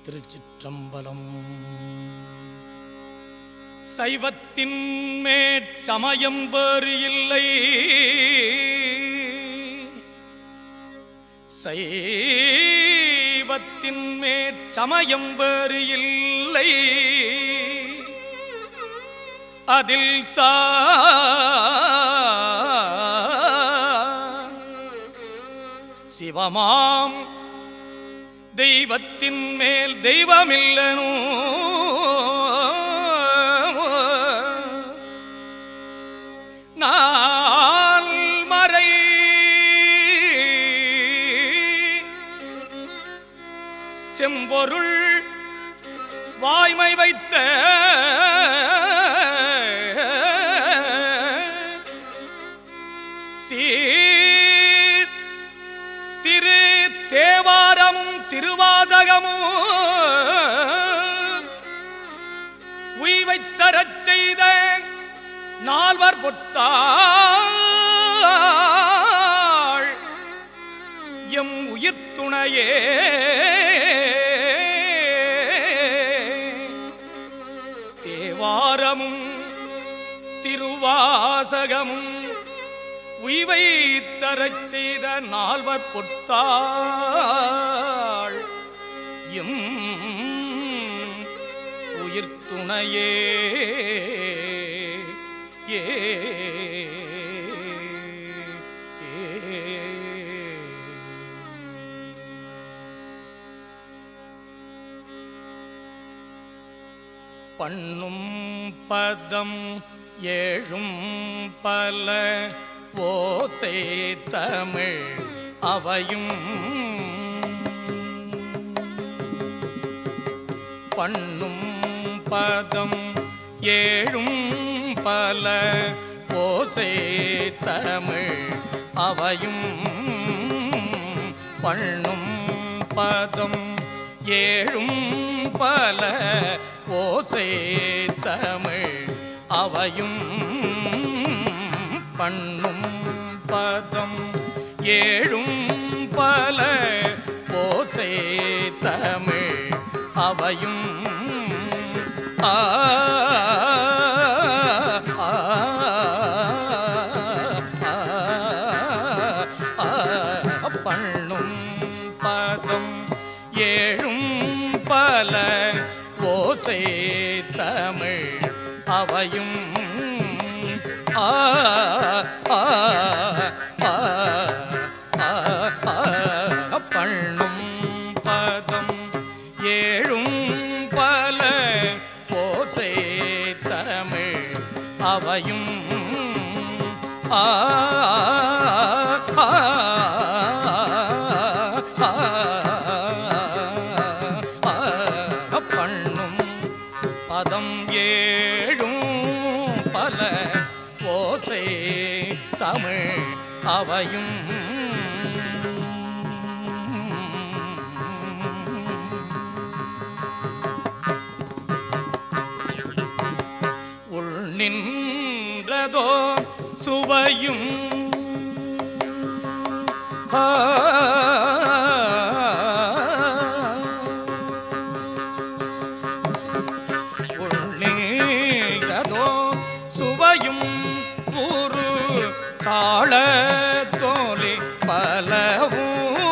திருச்சிற்றம்பலம் சைவத்தின் மேற்சமயம் வேறு இல்லை சைவத்தின் மேற்சமயம் வேறு இல்லை அதில் சா சிவமாம் தெய்வத்தின் மேல் தெய்வமில்லனோ நான் மறை செம்பொருள் வாய்மை வைத்த சீர் திரு தேவாரமும் திருவாதகமும் உய்வைத் தரச் செய்த நால்வர் பொட்டாள் எம் உயிர் துணையே தேவாரமும் திருவாசகமும் உய்வை தரச் செய்த நால்வர் பொத்தாள் எம் உயிர் துணையே ஏ பண்ணும் பதம் ஏழும் பல ஓசை தமிழ் அவையும் பண்ணும் பதம் ஏழும் பல ஓசை தமிழ் அவையும் பண்ணும் பதம் ஏழும் பல ஓசை தமிழ் அவையும் பண்ணும் பதம் ஏழும் பல ஓசை தமிழ் அவையும் ஆ ஆ, ஆ, ஆ, பண்ணும் பதம் ஏழும் பல ஓசை தமிழ் அவையும் ஆ ஆ, ஆ, ஆ, ஆ, பண்ணும் பதம் ஏழும் பல ஓசை தமிழ் அவையும் ஆ ஆ, ஆ, ஆ, ஆ, பண்ணும் பதம் ஏழும் பல ஓசை தமிழ் அவையும் உள் நின்றதோ சுவையும் ஆ உள்ளீரதோ சுவையும் ஒரு தாள தோலி பலவும்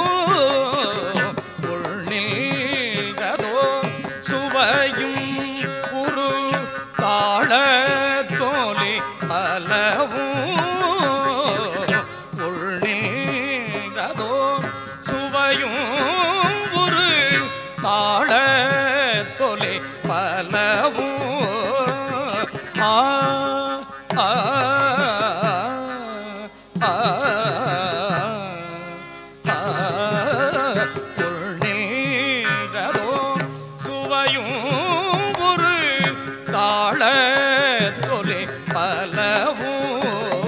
உள்ளீரதோ சுவையும் ஒரு தாள தோலி பலவும் உள்ளீரதோ சுவையும் ஒரு தாள தொலை பலவும் ஆ ஆ ஆ ஆ பொருளீரதோ சுவையும் ஒரு தாள தொலை பலவும்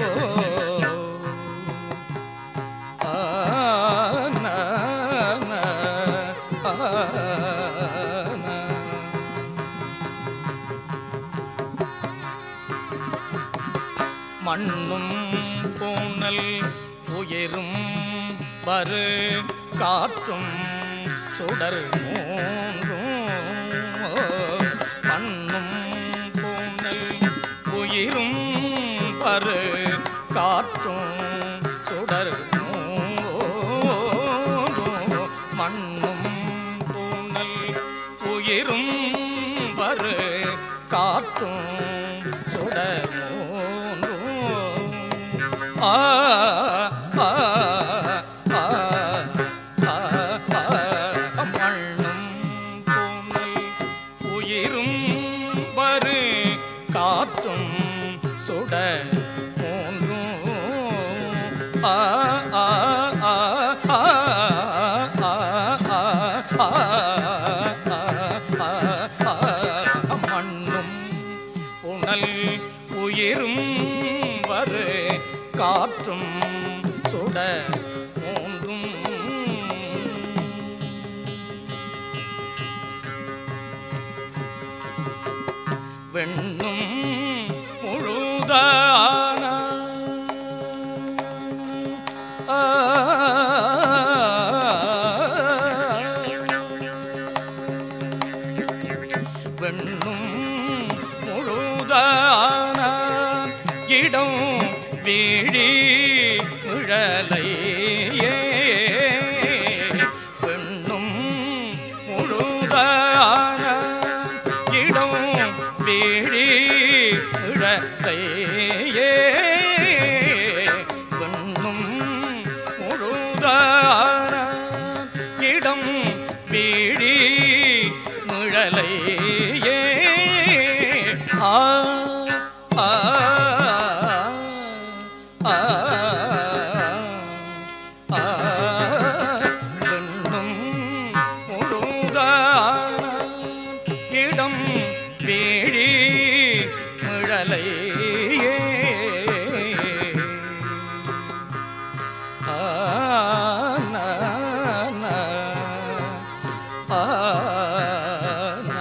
ஆ நா, நா, ஆ, நா. மண்ணும் பூனல் உயிரும் வரு காற்றும் சுடர் மூன்றும் காற்றும் சுடர் மண்ணும் பூனல் உயிரும் வரு காற்றும் சுடர் மூன்றும் ஆ ஆ ஆ ஆ ஆ மண்ணும் பூனல் உயிரும் வரு காற்றும் சுட மூன்றும் ஆ ஆ ஆ ஆ ஆ ஆ ஆ ஆ ஆ மண்ணும் உணல் உயிரும் வரு காற்றும் சுட மூன்றும் வெண்ணும் முழுதான ஆ வெண்ணும் முழுதான இடம் வீழி விழலையே பெண்ணும் முழுதான இடம் வீழி இழத்தையே பெண்ணும் முழுதான இடம் வீழி முழலையே ஆ ஆ ஆ ஆ பெண்ணும் முழுதான இடம் வீழி முழலையே ஆ நா, நா, ஆ நா.